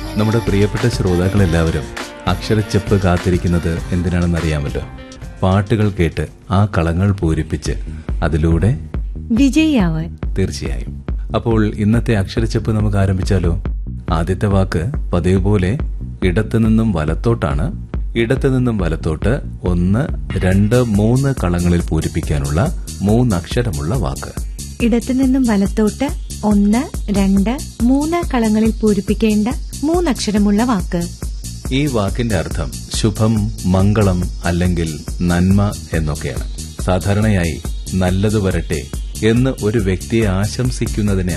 നമ്മുടെ പ്രിയപ്പെട്ട ശ്രോതാക്കളെല്ലാവരും അക്ഷരച്ചെപ്പ് കാത്തിരിക്കുന്നത് എന്തിനാണെന്ന് അറിയാമല്ലോ പാട്ടുകൾ കേട്ട് ആ കളങ്ങൾ പൂരിപ്പിച്ച് അതിലൂടെ വിജയിയാവാൻ തീർച്ചയായും അപ്പോൾ ഇന്നത്തെ അക്ഷരച്ചെപ്പ് നമുക്ക് ആരംഭിച്ചാലോ ആദ്യത്തെ വാക്ക് പതിവ് പോലെ ഇടത്തു നിന്നും വലത്തോട്ടാണ് ഇടത്തു നിന്നും വലത്തോട്ട് ഒന്ന് രണ്ട് മൂന്ന് കളങ്ങളിൽ പൂരിപ്പിക്കാനുള്ള മൂന്നക്ഷരമുള്ള വാക്ക് ഇടത്തു നിന്നും വലത്തോട്ട് ഒന്ന് രണ്ട് മൂന്ന് കളങ്ങളിൽ പൂരിപ്പിക്കേണ്ട മൂന്നക്ഷരമുള്ള വാക്ക് ഈ വാക്കിന്റെ അർത്ഥം ശുഭം മംഗളം അല്ലെങ്കിൽ നന്മ എന്നൊക്കെയാണ് സാധാരണയായി നല്ലത് വരട്ടെ എന്ന് ഒരു വ്യക്തിയെ ആശംസിക്കുന്നതിനെ